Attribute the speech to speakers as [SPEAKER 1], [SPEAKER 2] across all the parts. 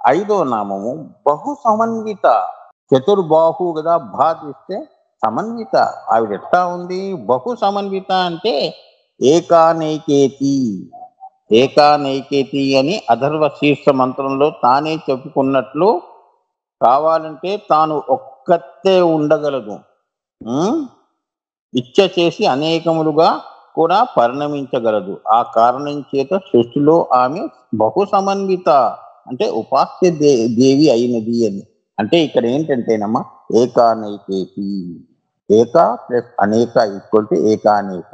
[SPEAKER 1] ఐదో నామము బహు సమన్విత చతుర్బాహు కదా భా తీస్తే సమన్విత ఆవిడ ఎట్లా ఉంది బహు సమన్విత అంటే ఏకానైకేతి ఏకానైకేతి అని అధర్వ శీర్ష మంత్రంలో తానే చెప్పుకున్నట్లు కావాలంటే తాను ఒక్కతే ఉండగలదు ఉం? ఇచ్చ చేసి అనేకములుగా కూడా పరిణమించగలదు ఆ కారణం చేత సృష్టిలో ఆమె బహు సమన్విత అంటే ఉపాస్య దే దేవి అయినది అని అంటే ఇక్కడ ఏంటంటేనమ్మా ఏకానైకేతి ఏక ప్లస్ అనేక ఈక్వల్ టు ఏకానేక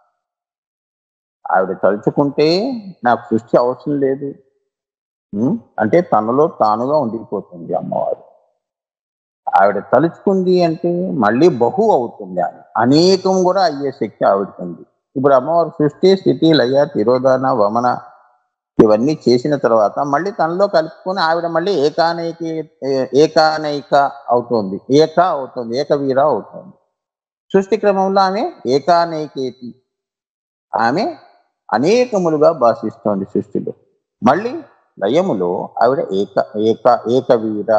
[SPEAKER 1] ఆవిడ తలుచుకుంటే నాకు సృష్టి అవసరం లేదు ఉం? అంటే తనలో తానుగా ఉండిపోతుంది అమ్మవారు ఆవిడ తలుచుకుంది అంటే మళ్ళీ బహు అవుతుంది ఆమె అనేకం కూడా అయ్యే శక్తి ఆవిడకుంది ఇప్పుడు అమ్మవారు సృష్టి స్థితి లయ తిరోధాన వమన ఇవన్నీ చేసిన తర్వాత మళ్ళీ తనలో కలుపుకొని ఆవిడ మళ్ళీ ఏకానైకి ఏ- ఏకానైక అవుతుంది ఏక అవుతుంది ఏకవీర అవుతుంది సృష్టి క్రమంలో ఆమె ఏకానైకేతి ఆమె అనేకములుగా భాషిస్తోంది సృష్టిలో మళ్ళీ లయములో ఆవిడ ఏక ఏక ఏకవీర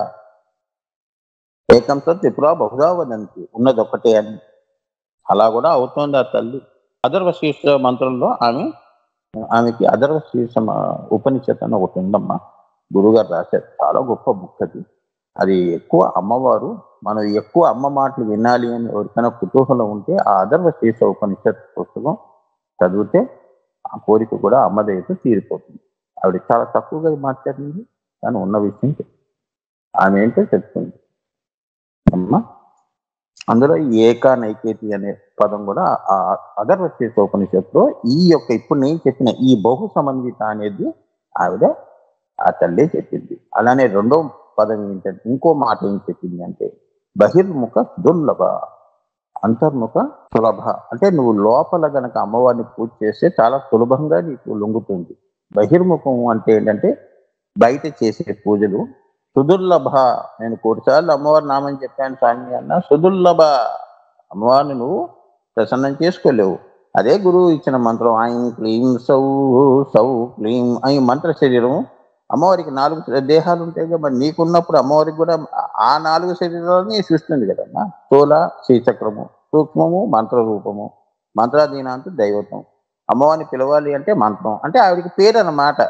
[SPEAKER 1] ఏకంతో త్రిపుర బహుదా వదంతి ఉన్నది ఒకటే అని అలా కూడా అవుతోంది ఆ తల్లి అధర్వ శీర్ష మంత్రంలో ఆమె ఆమెకి అధర్వ శీర్ష మ- ఉపనిషత్ అని ఒకటి ఉందమ్మా గురుగారు రాశారు చాలా గొప్ప బుక్ అది అది ఎక్కువ అమ్మవారు మనం ఎక్కువ అమ్మ మాటలు వినాలి అని ఎవరికైనా కుతూహలం ఉంటే ఆ అధర్వ శీర్ష ఉపనిషత్ పుస్తకం చదివితే ఆ కోరిక కూడా అమ్మదయ్యతో తీరిపోతుంది ఆవిడ చాలా తక్కువగా మాట్లాడింది కానీ ఉన్న విషయం చెప్తుంది. ఆమె ఏంటో చెప్తుంది అమ్మ అందులో ఈ ఏకానైకేతి అనే పదం కూడా ఆ అధర్వ శీర్ష ఉపనిషత్తులో ఈ యొక్క ఇప్పుడు నేను చెప్పిన ఈ బహు సంబంధిత అనేది ఆవిడ ఆ తల్లే చెప్పింది అలానే రెండో పదం ఏంటంటే ఇంకో మాట ఏం చెప్పింది అంటే బహిర్ముఖ దుర్లభ అంతర్ముఖ సులభ అంటే నువ్వు లోపల గనక అమ్మవారిని పూజ చేస్తే చాలా సులభంగా నీకు లొంగుతుంది బహిర్ముఖం అంటే ఏంటంటే బయట చేసే పూజలు సుదుర్లభ నేను కోటిసార్లు అమ్మవారి నామని చెప్పాను స్వామి అన్న సుదుర్లభ అమ్మవారిని నువ్వు ప్రసన్నం చేసుకోలేవు అదే గురువు ఇచ్చిన మంత్రం ఐం క్లీం సౌ సౌ క్లీం ఐ మంత్ర శరీరం అమ్మవారికి నాలుగు దేహాలు ఉంటాయి కదా మరి నీకున్నప్పుడు అమ్మవారికి కూడా ఆ నాలుగు శరీరాలని సృష్టింది కదమ్మా స్థూల శ్రీచక్రము సూక్ష్మము మంత్ర రూపము మంత్రాధీనాంత దైవతం అమ్మవారిని పిలవాలి అంటే మంత్రం అంటే ఆవిడికి పేరు అన్నమాట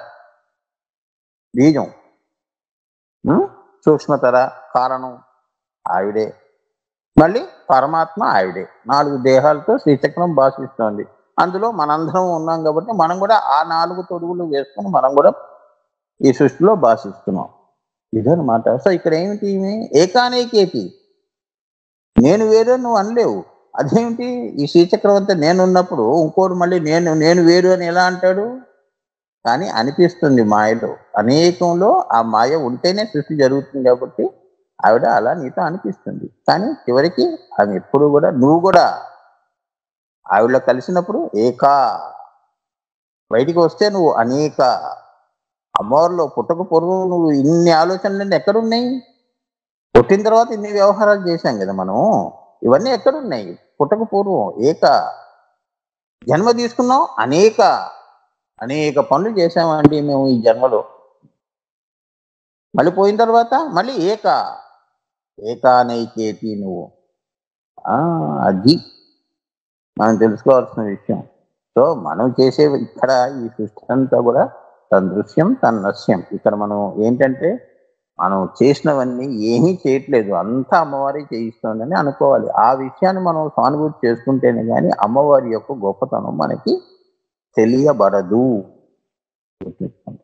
[SPEAKER 1] బీజం ఉం? సూక్ష్మతర కారణం ఆవిడే మళ్ళీ పరమాత్మ ఆవిడే నాలుగు దేహాలతో శ్రీచక్రం భాషిస్తోంది అందులో మనందరం ఉన్నాం కాబట్టి మనం కూడా ఆ నాలుగు తొడుగులు వేసుకొని మనం కూడా ఈ సృష్టిలో భాషిస్తున్నాం ఇదనమాట సో ఇక్కడ ఏమిటి ఈమె ఏకానేకేతి నేను వేరు అని నువ్వు అనలేవు అదేమిటి ఈ శ్రీచక్రం అంతా నేను ఉన్నప్పుడు ఇంకోటి మళ్ళీ నేను నేను వేరు అని ఎలా అంటాడు కానీ అనిపిస్తుంది మాయలో అనేకంలో ఆ మాయ ఉంటేనే సృష్టి జరుగుతుంది కాబట్టి ఆవిడ అలా నీతో అనిపిస్తుంది కానీ చివరికి ఆమె ఎప్పుడు కూడా నువ్వు కూడా ఆవిడలో కలిసినప్పుడు ఏకా బయటికి వస్తే నువ్వు అనేక అమ్మవారిలో పుట్టక పూర్వం నువ్వు ఇన్ని ఆలోచనలన్నీ ఎక్కడున్నాయి పుట్టిన తర్వాత ఇన్ని వ్యవహారాలు చేశాం కదా మనం ఇవన్నీ ఎక్కడున్నాయి పుట్టక పూర్వం ఏక జన్మ తీసుకున్నాం అనేక అనేక పనులు చేశామండి మేము ఈ జన్మలో మళ్ళీ పోయిన తర్వాత మళ్ళీ ఏక ఏకానైకేతి నువ్వు ఆ, అది మనం తెలుసుకోవాల్సిన విషయం సో మనం చేసే ఇక్కడ ఈ సృష్టి అంతా కూడా తన దృశ్యం తన నశ్యం ఇక్కడ మనం ఏంటంటే మనం చేసినవన్నీ ఏమీ చేయట్లేదు అంతా అమ్మవారి చేయిస్తోందని అనుకోవాలి ఆ విషయాన్ని మనం సానుభూతి చేసుకుంటేనే కానీ అమ్మవారి యొక్క గొప్పతనం మనకి తెలియబడదు గుర్తుంచుకోండి.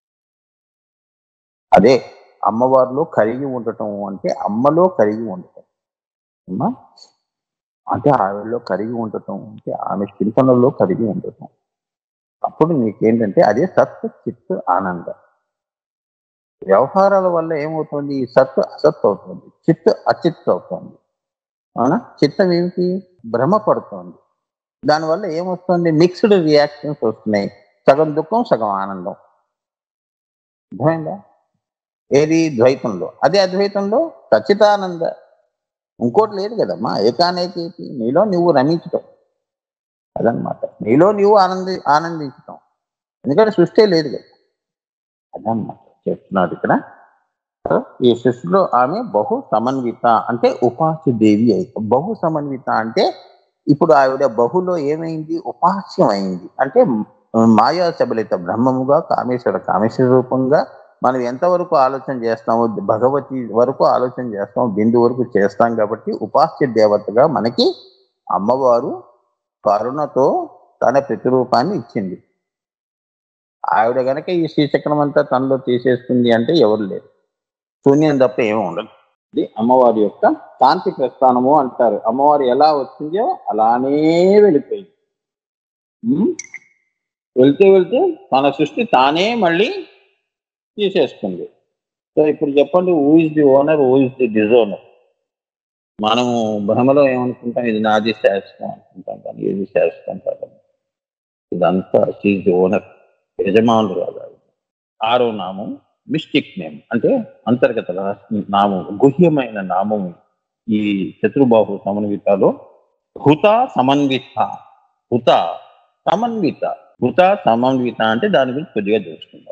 [SPEAKER 1] అదే అమ్మవారిలో కరిగి ఉండటం అంటే అమ్మలో కరిగి ఉండటం అమ్మా అంటే ఆవిడలో కరిగి ఉండటం అంటే ఆమె చింతనలో కరిగి ఉండటం అప్పుడు నీకేంటంటే అదే సత్ చిత్ ఆనందం వ్యవహారాల వల్ల ఏమవుతుంది ఈ సత్ అసత్ అవుతుంది చిత్ అచిత్ అవుతుంది అవునా చిత్తం ఏమిటి భ్రమ పడుతోంది దానివల్ల ఏమొస్తుంది మిక్స్డ్ రియాక్షన్స్ వస్తున్నాయి సగం దుఃఖం సగం ఆనందం అర్థమైందా ఏది ద్వైతంలో అదే అద్వైతంలో సచితానంద ఇంకోటి లేదు కదమ్మా ఏకానేకేతి నీలో నువ్వు రమించటం అదనమాట నీలో నువ్వు ఆనంది ఆనందించటం ఎందుకంటే సృష్టి లేదు కదా అదనమాట చెప్తున్నాడు ఇక్కడ ఈ సృష్టిలో ఆమె బహు సమన్విత అంటే ఉపాస్య దేవి అయితే బహు సమన్విత అంటే ఇప్పుడు ఆవిడ బహులో ఏమైంది ఉపాస్యం అయింది అంటే మాయా సబలిత బ్రహ్మముగా కామేశ్వర కామేశ్వర రూపంగా మనం ఎంతవరకు ఆలోచన చేస్తామో భగవతి వరకు ఆలోచన చేస్తాం బిందు వరకు చేస్తాం కాబట్టి ఉపాస్య దేవతగా మనకి అమ్మవారు కరుణతో తన ప్రతిరూపాన్ని ఇచ్చింది ఆవిడ గనక ఈ శ్రీచక్రం అంతా తనలో తీసేస్తుంది అంటే ఎవరు లేరు శూన్యం తప్ప ఏమీ ఉండదు ఇది అమ్మవారి యొక్క శాంతి ప్రస్థానము అంటారు అమ్మవారు ఎలా వచ్చిందో అలానే వెళ్ళిపోయింది ఉమ్? వెళ్తూ వెళ్తూ తన సృష్టి తానే మళ్ళీ తీసేస్తుంది సో ఇప్పుడు చెప్పండి who is the owner who is the disowner మనము భ్రమలో ఏమనుకుంటాం ఇది నాది శాశ్వతం అనుకుంటాం కానీ ఇది శాశ్వతం కాదు ఇదంతా షీజ్ ది ఓనర్ యజమానులు కాదు ఆవిడ. ఆరో నామం మిస్టిక్ నేమ్ అంటే అంతర్గత రహస్య నామం గుహ్యమైన నామం ఈ చతుర్బాహు సమన్వితలో హుత సమన్విత హుత సమన్విత హుత సమన్విత అంటే దాని గురించి కొద్దిగా తెలుసుకుందాం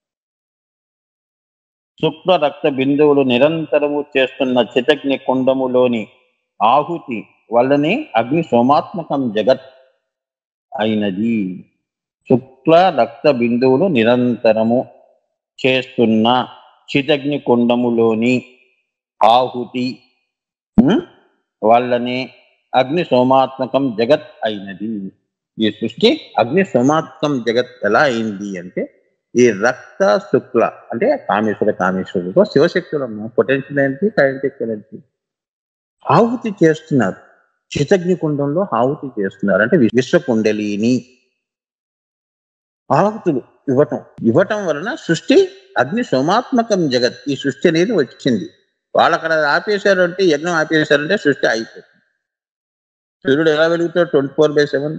[SPEAKER 1] శుక్ల రక్త బిందువులు నిరంతరము చేస్తున్న చితగ్ని కుండములోని ఆహుతి వల్లనే అగ్ని సోమాత్మకం జగత్ అయినది శుక్ల రక్త బిందువులు నిరంతరము చేస్తున్న చితగ్ని కుండములోని ఆహుతి ఉమ్, వల్లనే అగ్ని సోమాత్మకం జగత్ అయినది ఈ సృష్టి అగ్ని సోమాత్మకం జగత్ ఎలా అయింది అంటే ఈ రక్త శుక్ల అంటే కామేశ్వర కామేశ్వరుడితో శివశక్తులమ్మ పొటెన్షియల్ ఎనర్జీ కైనటిక్ ఎనర్జీ ఆహుతి చేస్తున్నారు చితగ్ని కుండంలో ఆహుతి చేస్తున్నారు అంటే విశ్వ కుండలిని ఆహుతులు ఇవ్వటం ఇవ్వటం వలన సృష్టి అగ్ని సోమాత్మకం జగత్ ఈ సృష్టి అనేది వచ్చింది వాళ్ళు అక్కడ ఆపేశారు అంటే యజ్ఞం ఆపేశారంటే సృష్టి అయిపోతుంది సూర్యుడు ఎలా వెలుగుతాడు ట్వంటీ ఫోర్ బై సెవెన్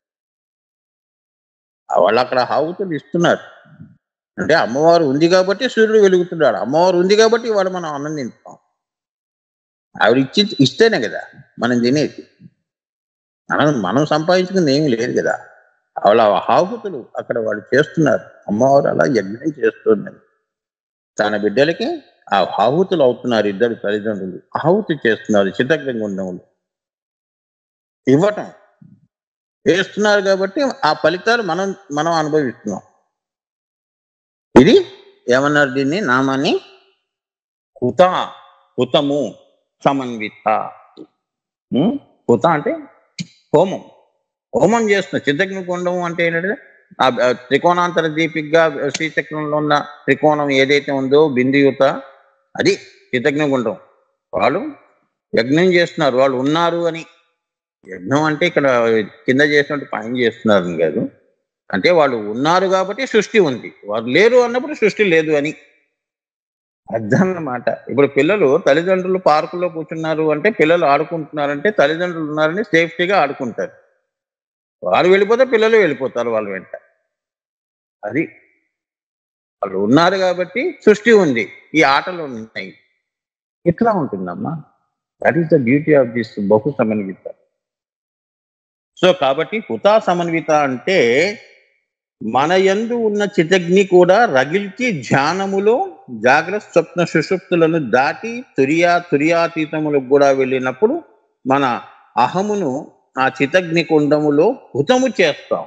[SPEAKER 1] వాళ్ళు అక్కడ ఆహుతులు ఇస్తున్నారు అంటే అమ్మవారు ఉంది కాబట్టి సూర్యుడు వెలుగుతున్నాడు అమ్మవారు ఉంది కాబట్టి వాడు మనం ఆనందిస్తాం ఆవిడ ఇచ్చి ఇస్తేనే కదా మనం తినేది మనం మనం సంపాదించుకుంది ఏమీ లేదు కదా వాళ్ళ ఆహుతులు అక్కడ వాళ్ళు చేస్తున్నారు అమ్మవారు అలా యజ్ఞం చేస్తున్నది తన బిడ్డలకి ఆ ఆహుతులు అవుతున్నారు ఇద్దరు తల్లిదండ్రులు ఆహుతి చేస్తున్నారు చిత్తగ్రంగుండములు ఇవ్వటం వేస్తున్నారు కాబట్టి ఆ ఫలితాలు మనం మనం అనుభవిస్తున్నాం ఇది ఏమన్నారు దీన్ని నామాన్ని కుత కుతము సమన్విత ఉం? కుత అంటే హోమం హోమం చేస్తున్న చిత్తగ్ని కుండము అంటే ఏంటంటే ఆ ఆ త్రికోణాంతర దీపికగా శ్రీచక్రంలో ఉన్న త్రికోణం ఏదైతే ఉందో బిందుయుత అది చిత్తగ్ని గుండం వాళ్ళు యజ్ఞం చేస్తున్నారు వాళ్ళు ఉన్నారు అని యజ్ఞం అంటే ఇక్కడ కింద చేసినట్టు పని చేస్తున్నారు కాదు అంటే వాళ్ళు ఉన్నారు కాబట్టి సృష్టి ఉంది వారు లేరు అన్నప్పుడు సృష్టి లేదు అని అర్థం అన్నమాట ఇప్పుడు పిల్లలు తల్లిదండ్రులు పార్కులో కూర్చున్నారు అంటే పిల్లలు ఆడుకుంటున్నారంటే తల్లిదండ్రులు ఉన్నారని సేఫ్టీగా ఆడుకుంటారు వాళ్ళు వెళ్ళిపోతే పిల్లలు వెళ్ళిపోతారు వాళ్ళ వెంట అది వాళ్ళు ఉన్నారు కాబట్టి సృష్టి ఉంది ఈ ఆటలు ఉన్నాయి ఇట్లా ఉంటుందమ్మా that is the beauty of this బహు సమన్విత సో కాబట్టి హుతా సమన్విత అంటే మన యందు ఉన్న చితగ్ని కూడా రగిల్చి ధ్యానములో జాగ్రత్త స్వప్న సుషుప్తులను దాటి తురియా తురియాతీతములకు కూడా వెళ్ళినప్పుడు మన అహమును ఆ చితగ్ని కుండములో హుతము చేస్తాం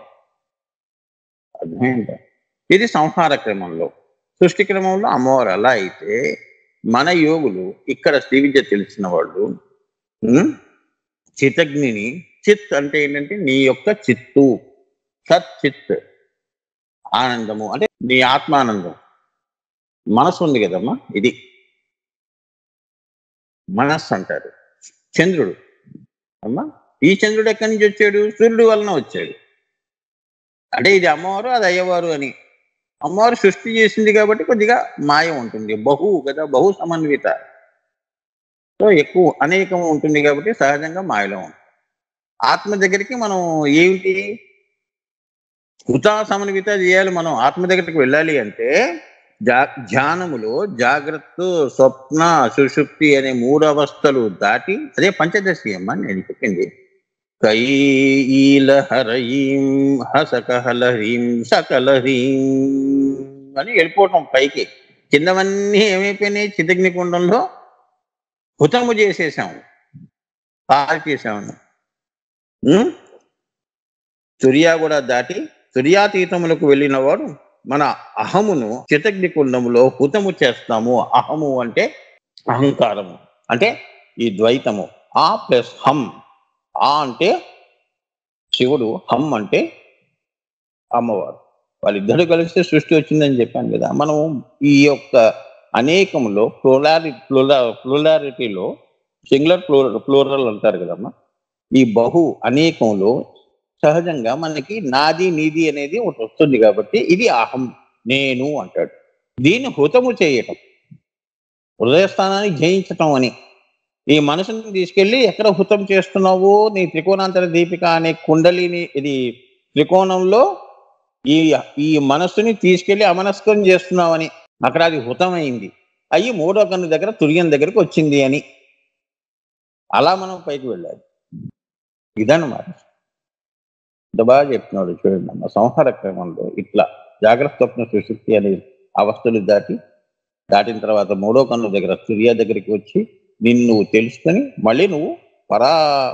[SPEAKER 1] అర్థమైందా ఇది సంహార క్రమంలో సృష్టి క్రమంలో అమ్మవారు అలా అయితే మన యోగులు ఇక్కడ శ్రీ విద్య తెలిసిన వాళ్ళు ఉం? చితగ్నిని చిత్ అంటే ఏంటంటే నీ యొక్క చిత్తు సత్ చిత్ ఆనందము అంటే నీ ఆత్మానందం మనసు ఉంది కదమ్మా ఇది మనస్సు అంటారు చంద్రుడు అమ్మా ఈ చంద్రుడు ఎక్కడి నుంచి వచ్చాడు సూర్యుడు వలన వచ్చాడు అంటే ఇది అమ్మవారు అది అయ్యవారు అని అమ్మవారు సృష్టి చేసింది కాబట్టి కొద్దిగా మాయ ఉంటుంది బహు కదా బహు సమన్విత సో ఎక్కువ అనేకం ఉంటుంది కాబట్టి సహజంగా మాయలో ఉంటుంది ఆత్మ దగ్గరికి మనం ఏమిటి ఉతా సమన్విత చేయాలి మనం ఆత్మ దగ్గరికి వెళ్ళాలి అంటే జా ధ్యానములో జాగ్రత్త స్వప్న సుషుప్తి అనే మూడు అవస్థలు దాటి అదే పంచదశి అమ్మ నేను చెప్పింది కైలహరీం హసకహలహీం సకలహీం అని వెళ్ళిపోవటం పైకి కిందవన్నీ ఏమైపోయినాయి చితగ్నికుండంలో హుతము చేసేసాము పాలు చేసాము ఉం? తురియా కూడా దాటి తుర్యాతీతములకు వెళ్ళిన వాడు మన అహమును చితగ్నికుండములో హుతము చేస్తాము అహము అంటే అహంకారము అంటే ఈ ద్వైతము ఆ ప్లస్ హం ఆ అంటే శివుడు హం అంటే అమ్మవారు వాళ్ళిద్దరు కలిస్తే సృష్టి వచ్చిందని చెప్పాను కదా మనం ఈ యొక్క అనేకంలో ప్లూరారి ప్లూరా ప్లూరారిటీలో సింగులర్ ప్లూర ప్లూరల్ అంటారు కదమ్మా ఈ బహు అనేకంలో సహజంగా మనకి నాది నీది అనేది ఒకటి వస్తుంది కాబట్టి ఇది అహం నేను అంటాడు దీన్ని హుతము చేయటం హృదయస్థానాన్ని జయించటం అని ఈ మనసుని తీసుకెళ్ళి ఎక్కడ హుతం చేస్తున్నావు నీ త్రికోణాంతర దీపిక అనే కుండలిని ఇది త్రికోణంలో ఈ ఈ మనస్సుని తీసుకెళ్లి అమనస్కం చేస్తున్నావని అక్కడ అది హుతమైంది అయ్యి మూడో కన్ను దగ్గర తుర్యం దగ్గరకు వచ్చింది అని అలా మనం పైకి వెళ్ళాలి ఇదన్నమాట ఇంత బాగా చెప్తున్నాడు చూడండి అమ్మ సంహార క్రమంలో ఇట్లా జాగ్రత్త స్వప్న సుశక్తి అనే అవస్థలు దాటి దాటిన తర్వాత మూడో కన్ను దగ్గర తుర్య దగ్గరికి వచ్చి నిన్ను నువ్వు తెలుసుకొని మళ్ళీ నువ్వు పరా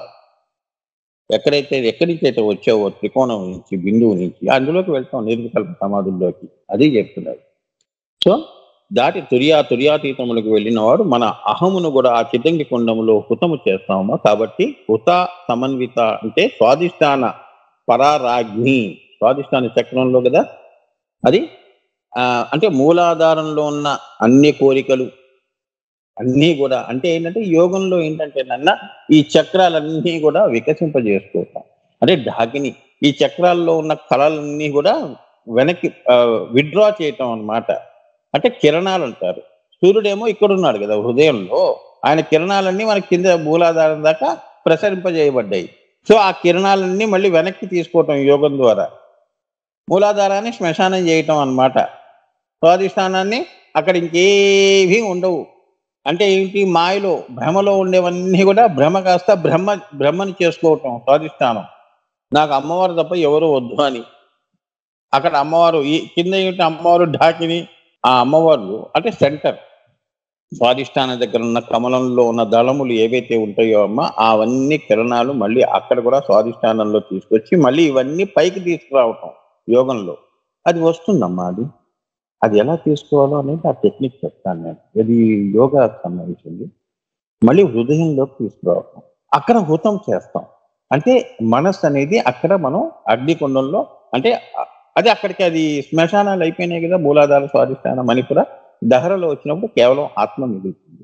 [SPEAKER 1] ఎక్కడైతే ఎక్కడి నుంచి అయితే వచ్చావో త్రికోణం నుంచి బిందువు నుంచి అందులోకి వెళ్తాం నిర్వికల్ప సమాధుల్లోకి అది చెప్తున్నాడు సో దాటి తురియా తుర్యాతీతములకు వెళ్ళిన వాడు మన అహమును కూడా ఆ చితంగి కుండములో హుతము చేస్తాము కాబట్టి హుత సమన్విత అంటే స్వాదిష్టాన పరారాజ్ఞి స్వాదిష్టాన చక్రంలో కదా అది ఆ, అంటే మూలాధారంలో ఉన్న అన్ని కోరికలు అన్నీ కూడా అంటే ఏంటంటే యోగంలో ఏంటంటే నన్న ఈ చక్రాలన్నీ కూడా వికసింపజేసుకోవటం అంటే ఢాకిని ఈ చక్రాల్లో ఉన్న కళలన్నీ కూడా వెనక్కి విడ్డ్రా చేయటం అన్నమాట అంటే కిరణాలు అంటారు సూర్యుడేమో ఇక్కడ ఉన్నాడు కదా హృదయంలో ఆయన కిరణాలన్నీ మన కింద మూలాధారం దాకా ప్రసరింపజేయబడ్డాయి సో ఆ కిరణాలన్నీ మళ్ళీ వెనక్కి తీసుకోవటం యోగం ద్వారా మూలాధారాన్ని శ్మశానం చేయటం అన్నమాట స్వాధిష్టానాన్ని అక్కడ ఇంకేవీ ఉండవు అంటే ఏంటి మాయలో భ్రమలో ఉండేవన్నీ కూడా భ్రమ కాస్త బ్రహ్మ బ్రహ్మని చేసుకోవటం స్వాధిష్టానం నాకు అమ్మవారు తప్ప ఎవరు వద్దు అని అక్కడ అమ్మవారు ఈ కింద ఏంటి అమ్మవారు ఢాకిని ఆ అమ్మవారు అంటే సెంటర్ స్వాధిష్టాన దగ్గర ఉన్న కమలంలో ఉన్న దళములు ఏవైతే ఉంటాయో అమ్మ అవన్నీ కిరణాలు మళ్ళీ అక్కడ కూడా స్వాధిష్టానంలో తీసుకొచ్చి మళ్ళీ ఇవన్నీ పైకి తీసుకురావటం యోగంలో అది వస్తుందమ్మా అది అది ఎలా తీసుకోవాలో అనేది ఆ టెక్నిక్ చెప్తాను నేను ఇది యోగాకు సంబంధించింది మళ్ళీ హృదయంలోకి తీసుకురావటం అక్కడ హుతం చేస్తాం అంటే మనస్సు అనేది అక్కడ మనం అగ్నికుండంలో అంటే అ- అది అక్కడికి అది శ్మశానాలు అయిపోయినాయి కదా మూలాధార స్వాధిష్టాన మణిపుర దహరలో వచ్చినప్పుడు కేవలం ఆత్మ మిగులుతుంది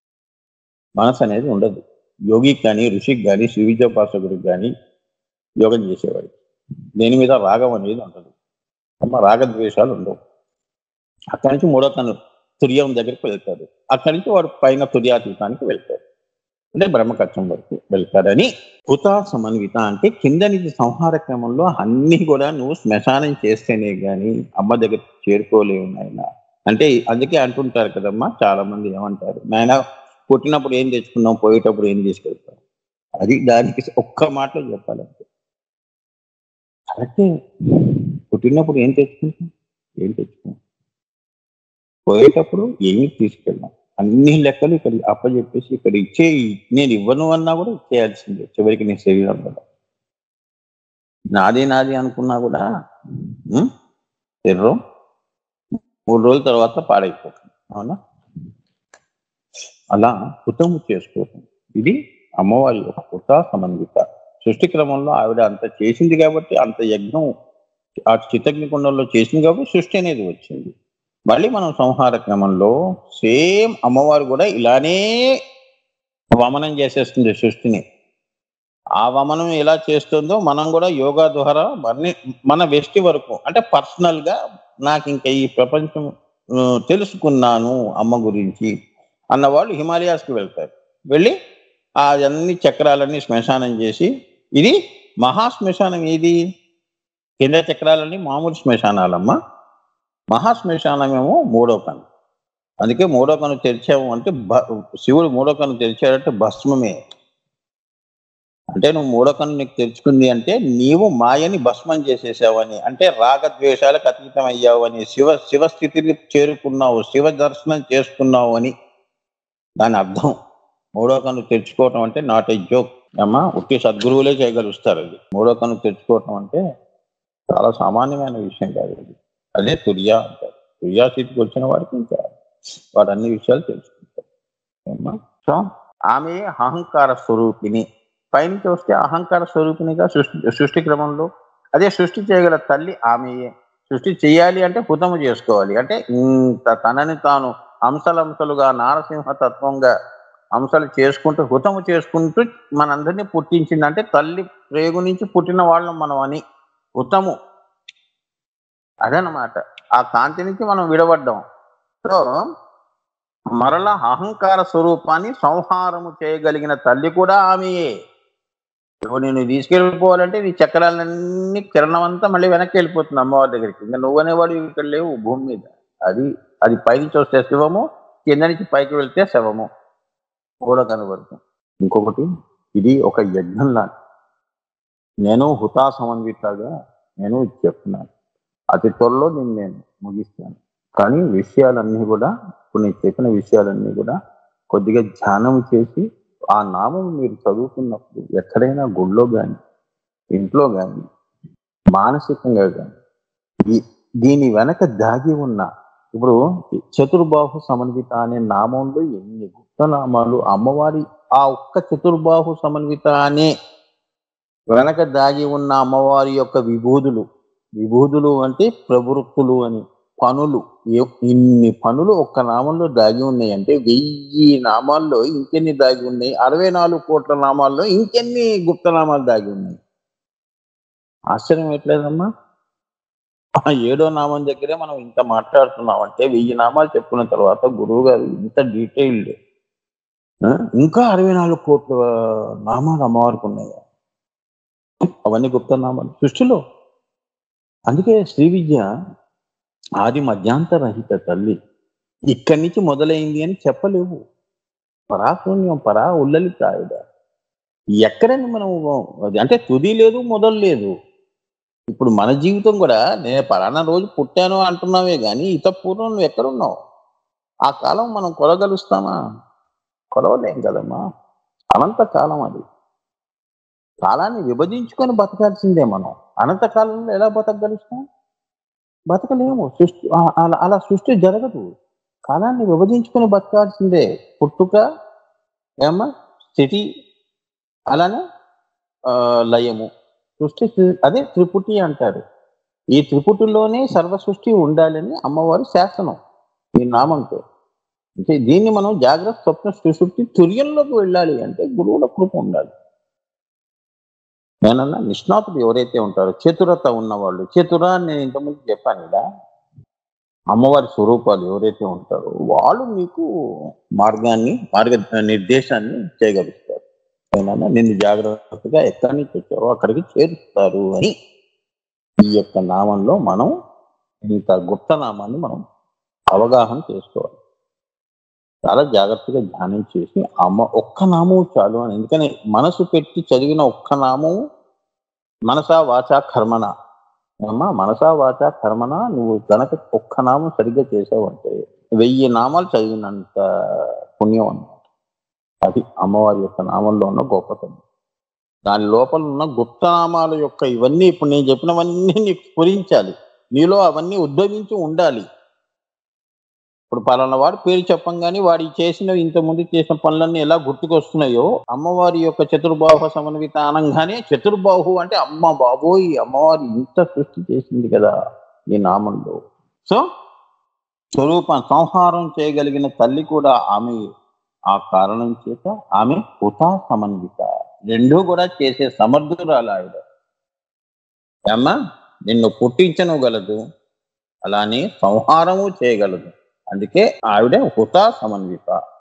[SPEAKER 1] మనసు అనేది ఉండదు యోగికి కానీ ఋషికి కానీ శ్రీ విద్యోపాసకుడికి కానీ యోగం చేసేవాడికి దేని మీద రాగం అనేది ఉండదు అమ్మ రాగద్వేషాలు ఉండవు అక్కడి నుంచి మూడో తను తుర్యం దగ్గరికి వెళ్తాడు అక్కడి నుంచి వాడు పైన తుర్యాతీతానికి వెళ్తాడు అంటే బ్రహ్మకక్షం వరకు వెళ్తాడని హుత సమన్విత అంటే కింద నుంచి సంహార క్రమంలో అన్ని కూడా నువ్వు శ్మశానం చేస్తేనే గాని అమ్మ దగ్గర చేరుకోలేవు నాయన అంటే అందుకే అంటుంటారు కదమ్మా చాలా మంది ఏమంటారు నాయన పుట్టినప్పుడు ఏం తెచ్చుకున్నాం పోయేటప్పుడు ఏం తీసుకెళ్తాం అది దానికి ఒక్క మాటలో చెప్పాలంటే కరెక్టే పుట్టినప్పుడు ఏం తెచ్చుకుంటాం ఏం తెచ్చుకుంటాం పోయేటప్పుడు ఏమి తీసుకెళ్ళాం అన్ని లెక్కలు ఇక్కడ అప్పచెప్పేసి ఇక్కడ ఇచ్చే నేను ఇవ్వను అన్నా కూడా ఇచ్చేయాల్సిందే చివరికి నీ శరీరం కదా నాది నాది అనుకున్నా కూడా ఉం? శరీరం మూడు రోజుల తర్వాత పాడైపోతుంది అవునా అలా హుతము చేసుకోవటం ఇది అమ్మవారి యొక్క హుత సమన్విత సృష్టి క్రమంలో ఆవిడ అంత చేసింది కాబట్టి అంత యజ్ఞం ఆ చిత్తగ్నికుండంలో చేసింది కాబట్టి సృష్టి అనేది వచ్చింది మళ్ళీ మనం సంహార క్రమంలో సేమ్ అమ్మవారు కూడా ఇలానే వమనం చేసేస్తుంది సృష్టిని ఆ వమనం ఎలా చేస్తుందో మనం కూడా యోగా ద్వారా మన మన వెస్టి వరకు అంటే పర్సనల్ గా నాకు ఇంకా ఈ ప్రపంచం ఆ, తెలుసుకున్నాను అమ్మ గురించి అన్నవాళ్ళు హిమాలయాస్కి వెళ్తారు వెళ్ళి ఆ అన్ని చక్రాలన్నీ శ్మశానం చేసి ఇది మహా శ్మశానం ఏది కింద చక్రాలన్నీ మామూలు శ్మశానాలమ్మా మహాశ్మశానమేమో మూడో కన్ను అందుకే మూడో కన్ను తెరిచాము అంటే భ- శివుడు మూడో కన్ను తెరిచాడంటే భస్మమే అంటే నువ్వు మూడో కన్ను నీకు తెరుచుకుంది అంటే నీవు మాయని భస్మం చేసేసావని అంటే రాగద్వేషాలకు అతీతం అయ్యావు అని శివ శివస్థితిని చేరుకున్నావు శివ దర్శనం చేసుకున్నావు అని దాని అర్థం మూడో కన్ను తెరుచుకోవటం అంటే నాట్ ఏ జోక్ అమ్మా ఉట్టి సద్గురువులే చేయగలుగుతారు అది మూడో కన్ను తెరుచుకోవటం అంటే చాలా సామాన్యమైన విషయం కాదు అది అదే తుర్యా అంటారు తుర్యా స్థితికి వచ్చిన వాడికి ఇంకా వాడు అన్ని విషయాలు తెలుసుకుంటారు ఏమ్మా? సో ఆమె అహంకార స్వరూపిణి పైనుంచి వస్తే అహంకార స్వరూపిణిగా సృష్టి సృష్టి క్రమంలో అదే సృష్టి చేయగల తల్లి ఆమెయే సృష్టి చేయాలి అంటే హుతము చేసుకోవాలి అంటే ఇంత తనని తాను అంశలంశలుగా నారసింహ తత్వంగా అంశాలు చేసుకుంటూ హుతము చేసుకుంటూ మనందరినీ పుట్టించింది అంటే తల్లి ప్రేగు నుంచి పుట్టిన వాళ్ళం మనం అని హుతము అదనమాట ఆ కాంతి నుంచి మనం విడబడ్డాం సో మరలా అహంకార స్వరూపాన్ని సంహారము చేయగలిగిన తల్లి కూడా ఆమెయే ఇప్పుడు నేను తీసుకెళ్ళిపోవాలంటే నీ చక్రాలన్నీ కిరణం అంతా మళ్ళీ వెనక్కి వెళ్ళిపోతుంది అమ్మవారి దగ్గరికి ఇంకా నువ్వనేవాడు ఇక్కడ లేవు భూమి మీద అది అది పైనుంచి వస్తే శివము కింద నుంచి పైకి వెళ్తే శవము కూడా కనబడుతుంది ఇంకొకటి ఇది ఒక యజ్ఞం లాంటి నేను హుతా సమన్వితగా నేను చెప్తున్నాను అతి త్వరలో నేను నేను ముగిస్తాను కానీ విషయాలన్నీ కూడా ఇప్పుడు నేను చెప్పిన విషయాలన్నీ కూడా కొద్దిగా ధ్యానం చేసి ఆ నామం మీరు చదువుకున్నప్పుడు ఎక్కడైనా గుళ్ళో కానీ ఇంట్లో కానీ మానసికంగా కానీ ఈ దీని వెనక దాగి ఉన్న ఇప్పుడు చతుర్బాహు సమన్విత అనే నామంలో ఎన్ని గుప్త నామాలు అమ్మవారి ఆ ఒక్క చతుర్బాహు సమన్విత అనే వెనక దాగి ఉన్న అమ్మవారి యొక్క విభూదులు విభూదులు అంటే ప్రవృత్తులు అని పనులు ఏ- ఇన్ని పనులు ఒక్క నామంలో దాగి ఉన్నాయి అంటే వెయ్యి నామాల్లో ఇంకెన్ని దాగి ఉన్నాయి అరవై నాలుగు కోట్ల నామాల్లో ఇంకెన్ని గుప్త నామాలు దాగి ఉన్నాయి ఆశ్చర్యం ఎట్లేదమ్మా ఆ ఏడో నామం దగ్గరే మనం ఇంత మాట్లాడుతున్నాం అంటే వెయ్యి నామాలు చెప్పుకున్న తర్వాత గురువు గారు ఇంత డీటెయిల్డ్ ఇంకా అరవై నాలుగు కోట్ల నామాలు అమ్మవారికి ఉన్నాయా అవన్నీ గుప్త నామాలు సృష్టిలో అందుకే శ్రీ విద్య ఆది మధ్యాంతరహిత తల్లి ఇక్కడి నుంచి మొదలైంది అని చెప్పలేవు పరాశూన్యం పరా ఉల్లలి కాయద ఎక్కడని మనం అది అంటే తుది లేదు మొదలు లేదు ఇప్పుడు మన జీవితం కూడా నేను పలానా రోజు పుట్టాను అంటున్నావే కానీ ఇత పూర్వం నువ్వు ఎక్కడున్నావు ఆ కాలం మనం కొలగలుస్తామా కొలవలేం కదమ్మా అనంత కాలం అది కాలాన్ని విభజించుకొని బతకాల్సిందే మనం అనంత కాలంలో ఎలా బతకగలుస్తాం బతకలేము సృష్టి ఆ- అలా అలా సృష్టి జరగదు కాలాన్ని విభజించుకొని బతకాల్సిందే పుట్టుక ఏమా స్థితి అలానే ఆ, లయము సృష్టి త్రి- అదే త్రిపుటి అంటారు ఈ త్రిపుటిలోనే సర్వ సృష్టి ఉండాలని అమ్మవారి శాసనం ఈ నామంతో అంటే దీన్ని మనం జాగ్రత్త స్వప్న సుశుక్తి తుర్యంలోకి వెళ్ళాలి అంటే గురువుల కృప ఉండాలి నేనన్నా నిష్ణాతులు ఎవరైతే ఉంటారో చతురత ఉన్నవాళ్ళు చతుర అని నేను ఇంతకుముందు చెప్పాను కదా అమ్మవారి స్వరూపాలు ఎవరైతే ఉంటారో వాళ్ళు మీకు మార్గాన్ని మార్గ నిర్దేశాన్ని చేయగలుగుతారు ఏమన్నా నిన్ను జాగ్రత్తగా ఎక్కడి నుంచి వచ్చావో అక్కడికి చేరుస్తారు అని ఈ యొక్క నామంలో మనం ఇంత గుప్త నామాన్ని మనం అవగాహన చేసుకోవాలి చాలా జాగ్రత్తగా ధ్యానం చేసి అమ్మ ఒక్క నామం చాలు అని ఎందుకని మనసు పెట్టి చదివిన ఒక్క నామం మనసా వాచా కర్మణ అమ్మా మనసా వాచా కర్మణ నువ్వు గనక ఒక్క నామం సరిగ్గా చేసావంటే వెయ్యి నామాలు చదివినంత పుణ్యం అన్నమాట అది అమ్మవారి యొక్క నామంలో ఉన్న గొప్పతనం దాని లోపల ఉన్న గుప్త నామాల యొక్క ఇవన్నీ ఇప్పుడు నేను చెప్పినవన్నీ నీకు స్ఫురించాలి నీలో అవన్నీ ఉద్భవించి ఉండాలి ఇప్పుడు పలానా వాడు పేరు చెప్పంగానే వాడి చేసిన ఇంత ముందు చేసిన పనులన్నీ ఎలా గుర్తుకొస్తున్నాయో అమ్మవారి యొక్క చతుర్బాహు సమన్విత అనగానే చతుర్బాహు అంటే అమ్మ బాబోయ్ అమ్మవారి ఇంత సృష్టి చేసింది కదా ఈ నామంలో సో స్వరూప సంహారం చేయగలిగిన తల్లి కూడా ఆమె ఆ కారణం చేత ఆమె హుతా సమన్విత రెండూ కూడా చేసే సమర్థురాలు ఆవిడ ఏమ్మా నిన్ను పుట్టించనుగలదు అలానే సంహారము చేయగలదు అందుకే ఆవిడ హుతా సమన్విత